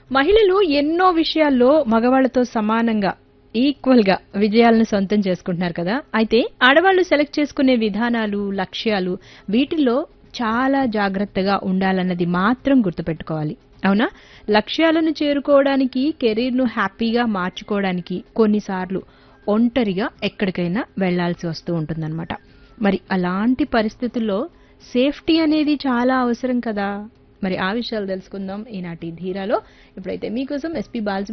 మహిళలు ఎన్నో విషయాల్లో మగవాళ్లతో సమానంగా ఈక్వల్ గా విజయాలను సొంతం చేసుకుంటున్నారు కదా అయితే ఆడవాళ్లు సెలెక్ట్ చేసుకునే విధానాలు లక్ష్యాలు వీటిల్లో చాలా జాగ్రత్తగా ఉండాలన్నది మాత్రం గుర్తుపెట్టుకోవాలి అవునా లక్ష్యాలను చేరుకోవడానికి కెరీర్ను హ్యాపీగా మార్చుకోవడానికి కొన్నిసార్లు ఒంటరిగా ఎక్కడికైనా వెళ్లాల్సి వస్తూ ఉంటుందన్నమాట మరి అలాంటి పరిస్థితుల్లో సేఫ్టీ అనేది చాలా అవసరం కదా మరి ఆ విషయాలు తెలుసుకుందాం ఈనాటి ధీరాలో ఇప్పుడైతే మీకోసం ఎస్పీ బాలసుబ్రహ్మణ్యం